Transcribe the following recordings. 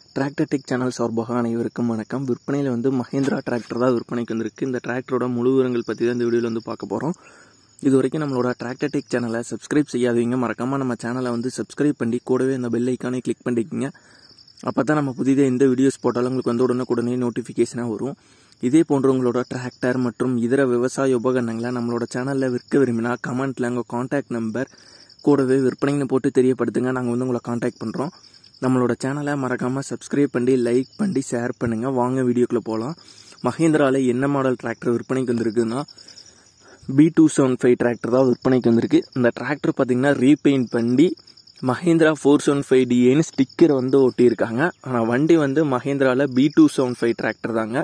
tractor tech channel சார்பாக அனைவருக்கும் வணக்கம் விற்பனையில் வந்து மஹேந்திரா டிராக்டர் தான் விற்பனைக்கு வந்திருக்கு இந்த டிராக்டரோட முழு விவரங்கள் பற்றி தான் இந்த வீடியோவில் வந்து பார்க்க போகிறோம் இது வரைக்கும் நம்மளோட டிராக்டர் டெக் சேனலை சப்ஸ்கிரைப் செய்யாதவங்க மறக்காமல் நம்ம சேனலை வந்து சப்ஸ்கிரைப் பண்ணி கூடவே இந்த பெல் ஐக்கானை கிளிக் பண்ணிக்கோங்க அப்போ தான் நம்ம புதிதாக எந்த வீடியோஸ் போட்டாலும் உங்களுக்கு வந்து உடனுக்குடனே நோட்டிஃபிகேஷனாக வரும் இதே போன்ற உங்களோட டிராக்டர் மற்றும் இதர விவசாய உபகரணங்களை நம்மளோட சேனலில் விற்க விரும்பினா கமெண்ட்டில் உங்கள் காண்டாக்ட் நம்பர் கூடவே விற்பனைன்னு போட்டு தெரியப்படுத்துங்க நாங்கள் வந்து உங்களை காண்டாக்ட் பண்ணுறோம் நம்மளோட சேனலை மறக்காமல் சப்ஸ்கிரைப் பண்ணி லைக் பண்ணி ஷேர் பண்ணுங்கள் வாங்க வீடியோக்குள்ளே போகலாம் மஹேந்திராவில் என்ன மாடல் டிராக்டர் விற்பனைக்கு வந்திருக்குன்னா B two seven five tractor தான் விற்பனைக்கு வந்திருக்கு இந்த டிராக்டர் பார்த்தீங்கன்னா ரீபெயிண்ட் பண்ணி மஹேந்திரா ஃபோர் செவன் ஃபைவ் டிஏன்னு ஸ்டிக்கர் வந்து ஒட்டியிருக்காங்க ஆனால் வண்டி வந்து மஹேந்திராவில் B two seven five tractor தாங்க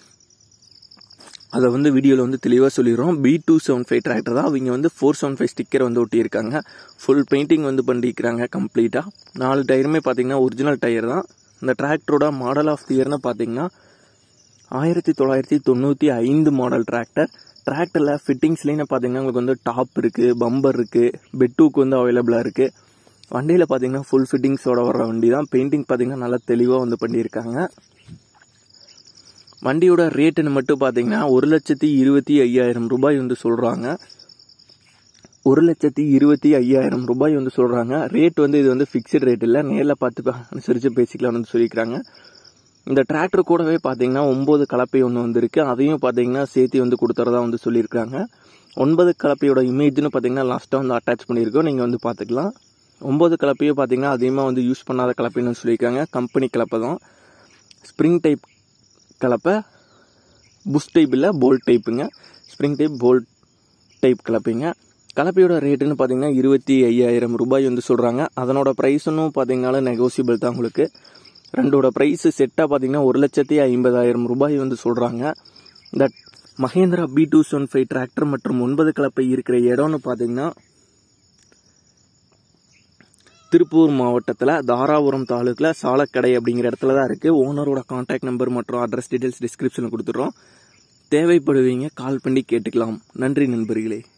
அதை வந்து வீடியோவில் வந்து தெளிவாக சொல்லிடுறோம் B two seven five tractor தான் அவங்க வந்து ஃபோர் செவன் ஃபைவ் ஸ்டிக்கர் வந்து ஒட்டியிருக்காங்க ஃபுல் பெயிண்டிங் வந்து பண்ணிக்கிறாங்க கம்ப்ளீட்டாக நாலு டயருமே பார்த்தீங்கன்னா ஒரிஜினல் டயர் தான் இந்த டிராக்டரோட மாடல் ஆஃப் தி இயர்னு பார்த்தீங்கன்னா ஆயிரத்தி தொள்ளாயிரத்தி தொண்ணூற்றி ஐந்து மாடல் டிராக்டர் டிராக்டரில் ஃபிட்டிங்ஸ்லேன்னு பார்த்தீங்கன்னா உங்களுக்கு வந்து டாப் இருக்குது பம்பர் இருக்குது பெட்டூக்கு வந்து அவைலபிளாக இருக்குது வண்டியில் பார்த்தீங்கன்னா ஃபுல் ஃபிட்டிங்ஸோட வர வண்டி தான் பெயிண்டிங் பார்த்தீங்கன்னா நல்லா தெளிவாக வந்து பண்ணியிருக்காங்க வண்டியோட ரேட்டுன்னு மட்டும் பார்த்தீங்கன்னா ஒரு லட்சத்தி இருபத்தி ஐயாயிரம் ரூபாய் வந்து சொல்கிறாங்க ஒரு லட்சத்தி இருபத்தி ஐயாயிரம் ரூபாய் வந்து சொல்கிறாங்க ரேட் வந்து இது வந்து ஃபிக்ஸ்டு ரேட் இல்லை நேரில் பார்த்து அனுசரித்து பேசிக்கலாம்னு வந்து சொல்லியிருக்காங்க இந்த டிராக்டர் கூடவே பார்த்தீங்கன்னா ஒம்பது கலப்பை ஒன்று வந்திருக்கு அதையும் பார்த்தீங்கன்னா சேர்த்து வந்து கொடுத்துறதா வந்து சொல்லியிருக்காங்க ஒன்பது கலப்பையோட இமேஜ்னு பார்த்தீங்கன்னா லாஸ்ட்டாக வந்து அட்டாச் பண்ணியிருக்கோம் நீங்கள் வந்து பார்த்துக்கலாம் ஒம்பது கலப்பையும் பார்த்தீங்கன்னா அதிகமாக வந்து யூஸ் பண்ணாத கலப்பைன்னு சொல்லியிருக்காங்க கம்பெனி கலப்பை தான் ஸ்ப்ரிங் டைப் கலப்பை புஷ் டைப் இல்லை போல்ட் டைப்புங்க ஸ்ப்ரிங் டைப் போல்ட் டைப் கலப்பைங்க கலப்பையோட ரேட்டுன்னு பார்த்தீங்கன்னா இருபத்தி ஐயாயிரம் ரூபாய் வந்து சொல்கிறாங்க அதனோட ப்ரைஸுன்னு பார்த்தீங்கன்னாலும் நெகோசியபிள் தான் உங்களுக்கு ரெண்டோட ப்ரைஸு செட்டாக பார்த்தீங்கன்னா ஒரு லட்சத்தி ஐம்பதாயிரம் ரூபாய் வந்து சொல்கிறாங்க இந்த Mahindra B two seven five tractor மற்றும் ஒன்பது கலப்பை இருக்கிற இடம்னு பார்த்தீங்கன்னா திருப்பூர் மாவட்டத்தில் தாராபுரம் தாலுக்கில் சாலக்கடை அப்படிங்கிற இடத்துல தான் இருக்குது ஓனரோட காண்டாக்ட் நம்பர் மற்றும் அட்ரஸ் டீட்டெயில்ஸ் டிஸ்கிரிப்ஷனில் கொடுத்துட்றோம் தேவைப்படுவீங்க கால் பண்ணி கேட்டுக்கலாம் நன்றி நண்பர்களே